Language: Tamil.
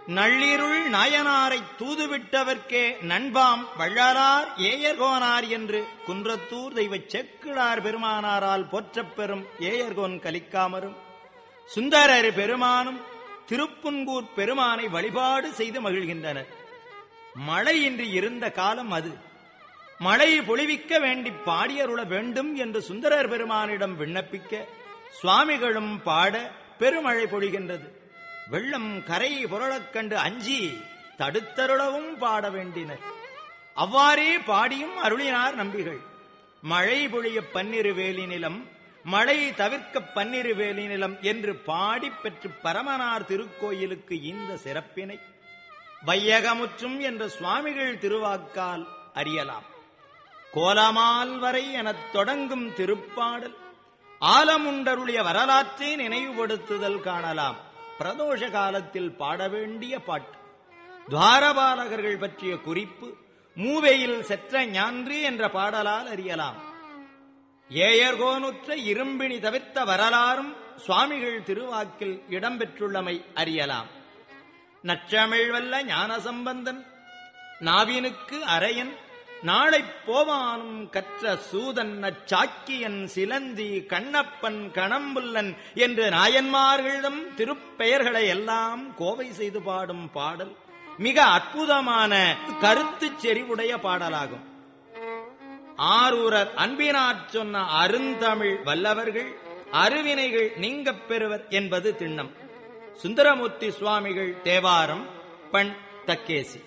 நள்ளிருள் நாயனாரை தூதுவிட்டவர்க்கே நண்பாம் வள்ளலார் ஏயர்கோனார் என்று குன்றத்தூர் தெய்வச் செக்கிழார் பெருமானாரால் போற்றப் பெறும் ஏயர்கோன் கலிக்காமரும் சுந்தரர் பெருமானும் திருப்புன்கூர் பெருமானை வழிபாடு செய்து மகிழ்கின்றனர் மழையின்றி இருந்த காலம் அது மழை பொழிவிக்க வேண்டி பாடியருள வேண்டும் என்று சுந்தரர் பெருமானிடம் விண்ணப்பிக்க சுவாமிகளும் பாட பெருமழை பொழிகின்றது வெள்ளம் கரை புரளக் கண்டு அஞ்சி தடுத்தருளவும் பாட வேண்டினர் அவ்வாறே பாடியும் அருளினார் நம்பிகள் மழை பொழிய பன்னிரு வேலி நிலம் மழை தவிர்க்க பன்னிரு வேலி நிலம் என்று பாடி பெற்று பரமனார் திருக்கோயிலுக்கு இந்த சிறப்பினை வையகமுற்றும் என்ற சுவாமிகள் திருவாக்கால் அறியலாம் கோலமால் வரை எனத் தொடங்கும் திருப்பாடல் ஆலமுண்டருடைய வரலாற்றை நினைவுபடுத்துதல் காணலாம் பிரதோஷ காலத்தில் பாட வேண்டிய பாட்டு துவாரபாலகர்கள் பற்றிய குறிப்பு மூவையில் செற்ற ஞான்று என்ற பாடலால் அறியலாம் ஏயர்கோனுற்ற இரும்பினி தவிர்த்த வரலாறும் சுவாமிகள் திருவாக்கில் இடம்பெற்றுள்ளமை அறியலாம் நற்றமிழ் வல்ல ஞானசம்பந்தன் நாவினுக்கு அரையன் நாளைப் போவானும் கற்ற சூதன் நச்சாக்கியன் சிலந்தி கண்ணப்பன் கணம்புல்லன் என்று நாயன்மார்களிடம் திருப்பெயர்களை எல்லாம் கோவை செய்து பாடும் பாடல் மிக அற்புதமான கருத்துச் செறிவுடைய பாடலாகும் ஆரூரர் அன்பினாற் சொன்ன அருந்தமிழ் வல்லவர்கள் அருவினைகள் நீங்கப் பெறுவர் என்பது திண்ணம் சுந்தரமூர்த்தி சுவாமிகள் தேவாரம் பண் தக்கேசி